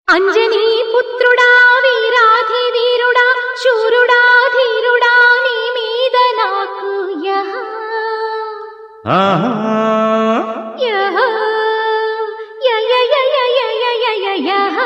అంజనీ పుత్రుడా వీరాధి వీరుడా శూరుడా ధీరుడా నీ మీద నాకు యహ ఆహా యహ య య య య య య య య యహ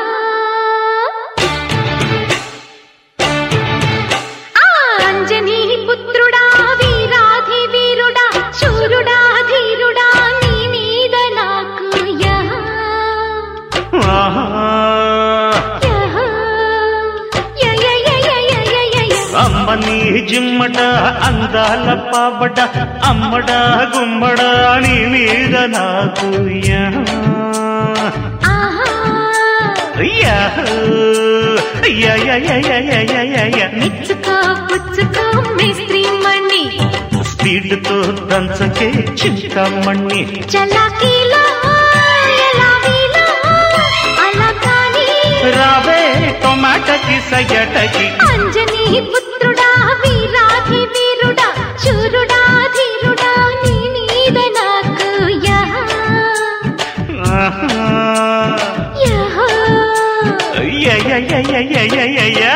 ఆ అంజనీ పుత్రుడా వీరాధి వీరుడా శూరుడా ధీరుడా నీ మీద నాకు యహ ఆహా యహ య య య య య య య య అమ్మని జిమ్మట అందాల పాపట అమ్మడ గుమ్మడ నీ మీద నాకు యా. ఆహా యా. యా, యా, యా, యా, యా, యా, యా, యా. మెచ్చుకో పుచ్చుకో మిస్త్రీ మణి స్పీడ్తో దంచకే చింతమణి చలాకీలో ఎలా వీలో అలా కానీ రావే టొమాటకి సయ్యటకి అంజనీ పుత్రుడా వీరాధి వీరుడా శూరుడా ధీరుడా నీ మీద నాకు యహ ఆహా. యహ యా, యా, యా, యా, యా, యా, యా, యా.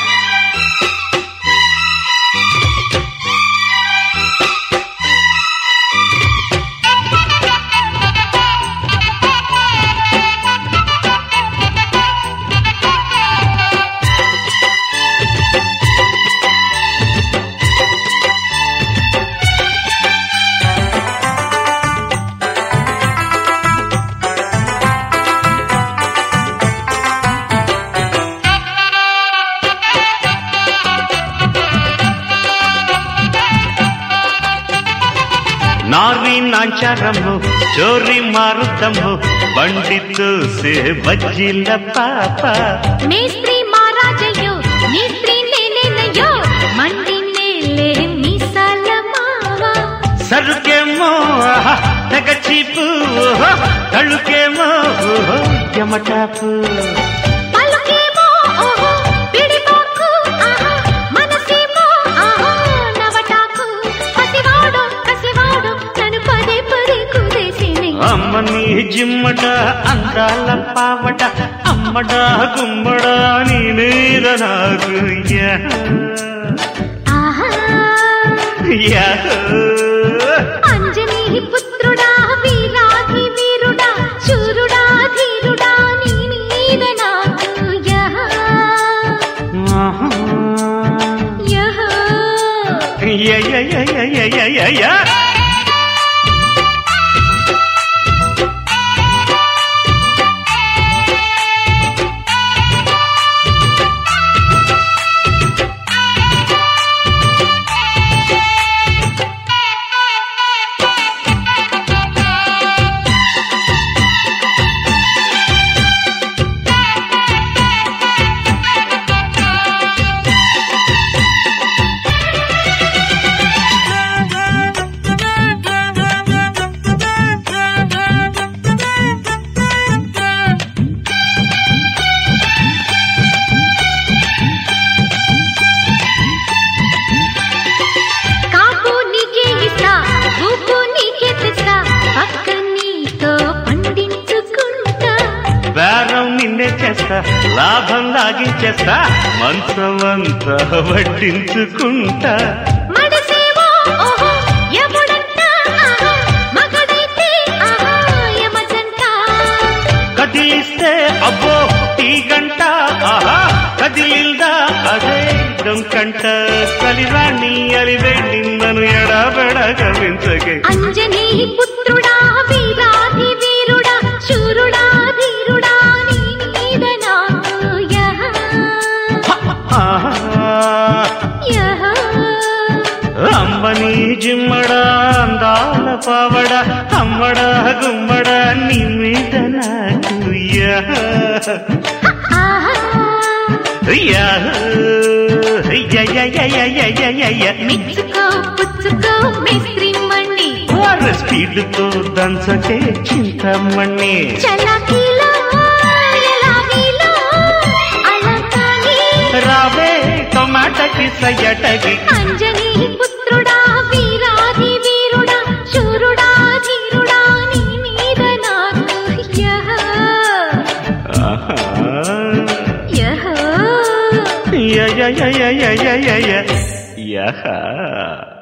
ನಾರಿ ನಾಂಚಾರಮ್ಮು ಚೋರಿ ಮಾರುತ್ತಮ್ಮು ಬಂಡಿತ್ತು ಸೇ ಬಜ್ಜಿಲ್ಲ ಪಾಪ మేస్త్రి మారాజయ్యో నీ స్త్రీ నేనేనయ్యో మండి నేలే మీసాల మావా సరుకేమో ఆహా, తెగ చీపు ఓహో, తళుకేమో ఓహో, యమటాపు పలుకేమో ఓహో పిడిపోకు ఆహా మనసేమో ఆహా నవటాకు పసివాడు కసివాడు నన్ను పదే పదే కుదేసిని అమ్మని జిమ్మట అందాల పావట అమ్మడ గుమ్మడ నీ మీద నాకు యా. ఆహా యా. అంజనీ పుత్రుడా వీరాధి వీరుడా శూరుడా ధీరుడా నీ మీద నాకు యహ ఆహా. యహ యా, యా, యా, యా, యా, యా, యా, యా. కాపు నీకే ఇస్తా ఊపు నీకే తెస్తా పక్క నీతో పండించుకుంటా బేరం నిన్నే చేస్తా లాభం లాగించేస్తా మంచమంతా వడ్డించుకుంటా మడసేవో ఓహో ఎముడంట ఆహా మగడైతే ఆహా యమజంట కదిలిస్తే అబ్బో ఈ గంట ఆహా కదిలిందా అదే డొంకంట కలిరాణి అలివే నిన్నను ఎడబెడ గవించగే అంజనీ పుత్రుడా వీరాధి వీరుడా శూరుడా ధీరుడా నీ మీద నాకు యహ ఆహా. యహ అమ్మని జిమ్మడా అందాల పావడ అమ్మడ గుమ్మడ నీ మీద నాకు యా. ఆహా యా. యా, యా, యా, యా, యా, యా, యా, యా. మెచ్చుకో పుచ్చుకో మిస్త్రీ మణి వారి స్పీడ్తో దంచకే చింతమణి చలాకీలో ఎలా వీలో అలా కానీ రావే టొమాటకి సయ్యటకి అంజనీ పుత్రుడా వీరాధి వీరుడా శూరుడా ధీరుడా నీ మీద నాకు యహ ఆహా యా యా యా యా యా యా యా యా యా